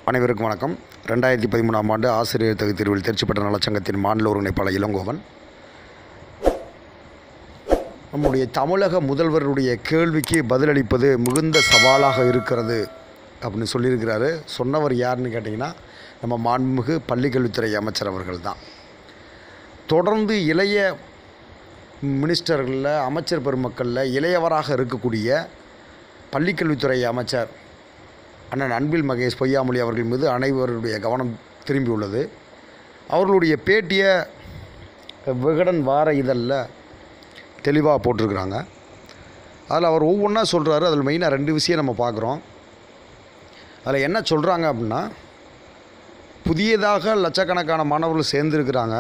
அனைவருக்கும் வணக்கம் ரெண்டாயிரத்தி பதிமூணாம் ஆண்டு ஆசிரியர் தகுதி தேர்வில் தேர்ச்சி பெற்ற நலச்சங்கத்தின் மாநில ஒருங்கிணைப்பாளர் இளங்கோவன் நம்முடைய தமிழக முதல்வருடைய கேள்விக்கு பதிலளிப்பது மிகுந்த சவாலாக இருக்கிறது அப்படின்னு சொல்லியிருக்கிறாரு சொன்னவர் யாருன்னு கேட்டிங்கன்னா நம்ம மாண்புமிகு பள்ளிக்கல்வித்துறை அமைச்சர் அவர்கள் தான் தொடர்ந்து இளைய மினிஸ்டர்களில் அமைச்சர் பெருமக்களில் இளையவராக இருக்கக்கூடிய பள்ளிக்கல்வித்துறை அமைச்சர் அண்ணன் அன்பில் மகேஷ் பொய்யாமொழி அவர்கள் மீது அனைவருடைய கவனம் திரும்பியுள்ளது அவர்களுடைய பேட்டியை விகடன் வார இதழில் தெளிவாக போட்டிருக்கிறாங்க அதில் அவர் ஒவ்வொன்றா சொல்கிறாரு அதில் மெயினாக ரெண்டு விஷயம் நம்ம பார்க்குறோம் அதில் என்ன சொல்கிறாங்க அப்படின்னா புதியதாக லட்சக்கணக்கான மாணவர்கள் சேர்ந்துருக்கிறாங்க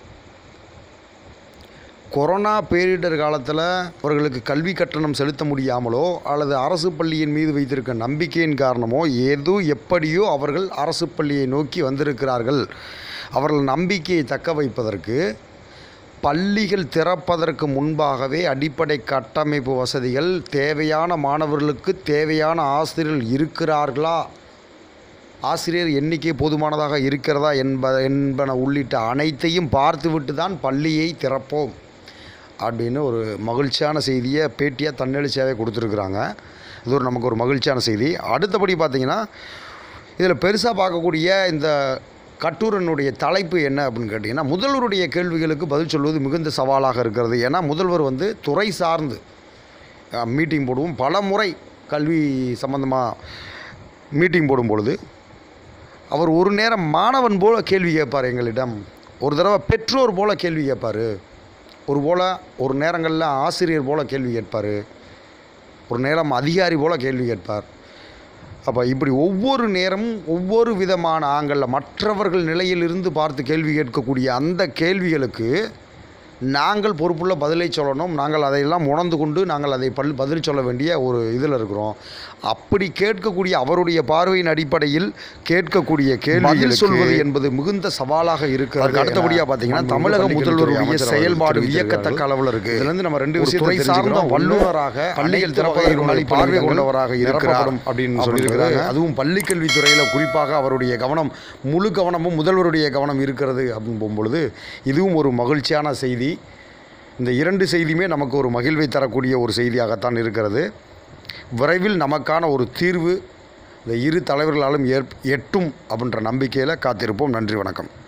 கொரோனா பேரிடர் காலத்தில் அவர்களுக்கு கல்வி கட்டணம் செலுத்த முடியாமலோ அல்லது அரசு பள்ளியின் மீது வைத்திருக்க நம்பிக்கையின் காரணமோ ஏதோ எப்படியோ அவர்கள் அரசு பள்ளியை நோக்கி வந்திருக்கிறார்கள் அவர்கள் நம்பிக்கையை தக்க வைப்பதற்கு பள்ளிகள் திறப்பதற்கு முன்பாகவே அடிப்படை கட்டமைப்பு வசதிகள் தேவையான மாணவர்களுக்கு தேவையான ஆசிரியர்கள் இருக்கிறார்களா ஆசிரியர் எண்ணிக்கை போதுமானதாக இருக்கிறதா என்ப என்பன உள்ளிட்ட அனைத்தையும் பார்த்துவிட்டு தான் பள்ளியை திறப்போம் அப்படின்னு ஒரு மகிழ்ச்சியான செய்தியை பேட்டியாக தன்னெழுச்சியாகவே கொடுத்துருக்குறாங்க இது ஒரு நமக்கு ஒரு மகிழ்ச்சியான செய்தி அடுத்தபடி பார்த்திங்கன்னா இதில் பெருசாக பார்க்கக்கூடிய இந்த கட்டுரனுடைய தலைப்பு என்ன அப்படின்னு கேட்டிங்கன்னா முதல்வருடைய கேள்விகளுக்கு பதில் சொல்வது மிகுந்த சவாலாக இருக்கிறது ஏன்னா முதல்வர் வந்து துறை சார்ந்து மீட்டிங் போடுவோம் பல முறை கல்வி சம்பந்தமாக மீட்டிங் போடும் பொழுது அவர் ஒரு நேரம் மாணவன் போல கேள்வி கேட்பார் எங்களிடம் ஒரு தடவை பெற்றோர் போல கேள்வி கேட்பார் ஒரு போல் ஒரு நேரங்களில் ஆசிரியர் போல கேள்வி கேட்பார் ஒரு நேரம் அதிகாரி போல கேள்வி கேட்பார் அப்போ இப்படி ஒவ்வொரு நேரமும் ஒவ்வொரு விதமான ஆங்களில் மற்றவர்கள் நிலையிலிருந்து பார்த்து கேள்வி கேட்கக்கூடிய அந்த கேள்விகளுக்கு நாங்கள் பொறுப்புள்ள பதிலை சொல்லணும் நாங்கள் அதையெல்லாம் உணர்ந்து கொண்டு நாங்கள் அதை பல் பதில் சொல்ல வேண்டிய ஒரு இதில் இருக்கிறோம் அப்படி கேட்கக்கூடிய அவருடைய பார்வையின் அடிப்படையில் கேட்கக்கூடிய கேள்வி சொல்வது என்பது மிகுந்த சவாலாக இருக்கிறது அடுத்தபடியாக பார்த்தீங்கன்னா தமிழக முதல்வருடைய செயல்பாடு வியக்கத்தக்க அளவில் இருக்குது இதுலேருந்து நம்ம ரெண்டு விஷயத்தை சார்ந்த வல்லுநராக பள்ளிகள் திறப்பதற்கு பார்வை கொண்டவராக இருக்கிறார் அப்படின்னு சொல்லியிருக்கிறாங்க அதுவும் பள்ளிக்கல்வித்துறையில் குறிப்பாக அவருடைய கவனம் முழு கவனமும் முதல்வருடைய கவனம் இருக்கிறது அப்படின்னு போகும்பொழுது இதுவும் ஒரு மகிழ்ச்சியான செய்தி இந்த இரண்டு செய்தியுமே நமக்கு ஒரு மகிழ்வை தரக்கூடிய ஒரு செய்தியாகத்தான் இருக்கிறது விரைவில் நமக்கான ஒரு தீர்வு இந்த இரு தலைவர்களாலும் ஏற் எட்டும் அப்படின்ற நம்பிக்கையில் காத்திருப்போம் நன்றி வணக்கம்